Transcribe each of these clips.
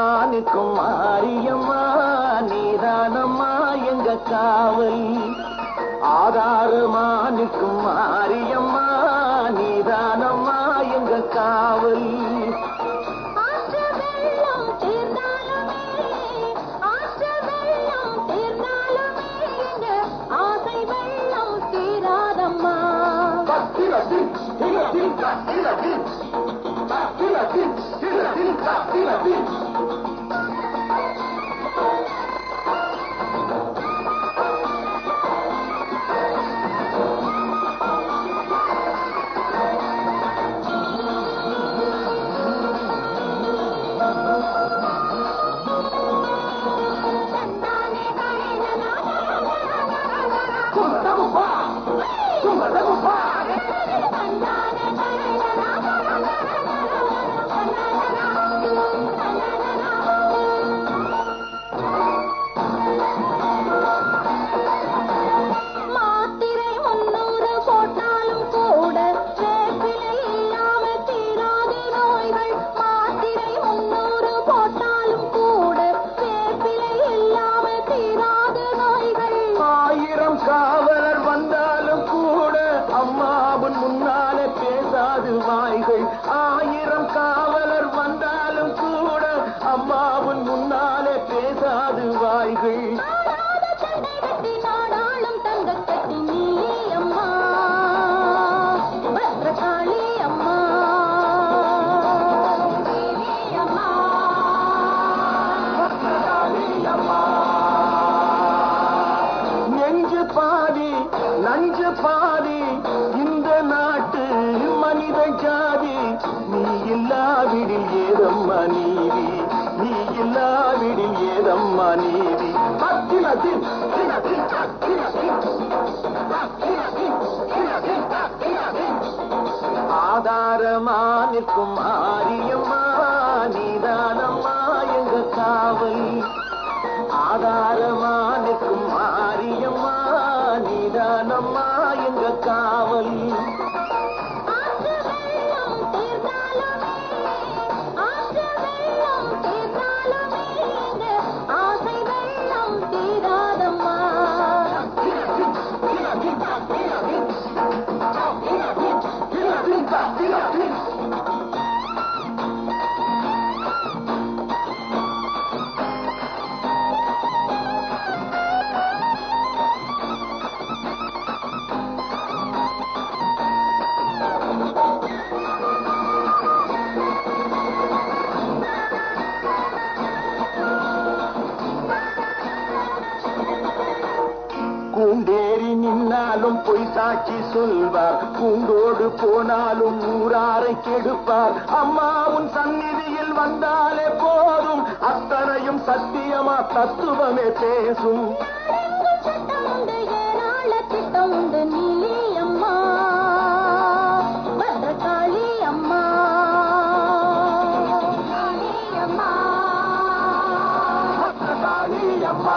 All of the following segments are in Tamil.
ஆதாரமானுக்கும் மாரியம்மா நீதானம்மா எங்க காவல் ஆதாரமானுக்கும் மாரியம்மா நீதானம்மா எங்க காவல் ஆற்று வெள்ளம் தீர்ந்தாலுமே ஆற்று வெள்ளம் தீர்ந்தாலுமே எங்க ஆசை வெள்ளம் தீராதம்மா தந்தானே மாத்திரை முன்னூறு போட்டாலும் கூட வேப்பிலை இல்லாம தீராத நோய்கள் மாத்திரை முன்னூறு போட்டாலும் கூட வேப்பிலை இல்லாம தீராத நோய்கள் ஆயிரம் காவலர் வந்தாலும் கூட அம்மாவின் முன்னாலே பேசாது வாய்கள் ஆயிரம் காவலர் வந்தாலும் கூட அம்மாவின் முன்னாலே பேசாது வாய்கள் நாடாத சண்டை கட்டி நாடாளும் தங்கக் கட்டி நீ அம்மா பத்ரகாளி அம்மா தேவி அம்மா நெஞ்சு பாதி நஞ்சு பாதி இந்த நாட்டு மனித ஜாதி நீ இல்லாவிடில் ஏதம்மா நீதி நீ இல்லாவிடில் ஏதம்மா நீதி அத்தினத்தின் ஆதாரமா நிற்கும் ஆரியம்மா நீதானம்மா எங்க காவல் ஆதாரமா நிற்கும் மாரியம்மா நீதானம்மா எங்க காவல் ஆற்று வெள்ளம் தீர்ந்தாலுமே ஆற்று வெள்ளம் தீர்ந்தாலுமே எங்க ஆசை வெள்ளம் தீராதம்மா கூண்டேறி நின்னாலும் பொய் சாட்சி சொல்வார் கூண்டோடு போனாலும் ஊராரை கெடுப்பார் அம்மா உன் சந்நிதியில் வந்தாலே போதும் அத்தனையும் சத்தியமா தத்துவமே பேசும் நாடெங்கும் சட்டம் உண்டு ஏனாள திட்டம் உண்டு நீ அம்மா பத்ரகாளி அம்மா காளி அம்மா அம்மா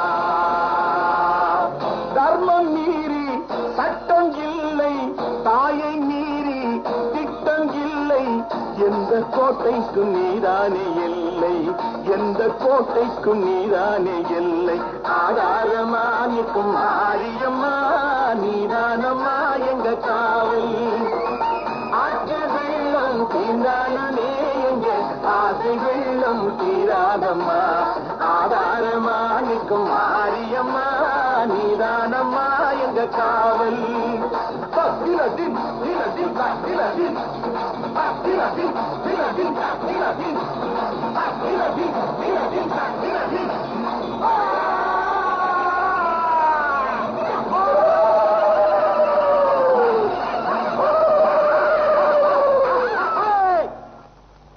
தர்மம் மீறி சட்டம் இல்லை தாயை மீறி திட்டம் இல்லை எந்த கோட்டைக்கும் நீதானே எல்லை எந்த கோட்டைக்கும் நீதானே எல்லை ஆதாரமானிக்கும் ஆரியம்மா நீதானம்மா எங்க காவல் ஆற்று வெள்ளம் தீர்ந்தாலுமே எங்க ஆசை வெள்ளம் தீராதம்மா ஆதாரமா நிற்கும் மாரியம்மா நீதானம்மா எங்க காவல் திலதின் திலதின் திலதின் திலதின் திலதின் திலதின்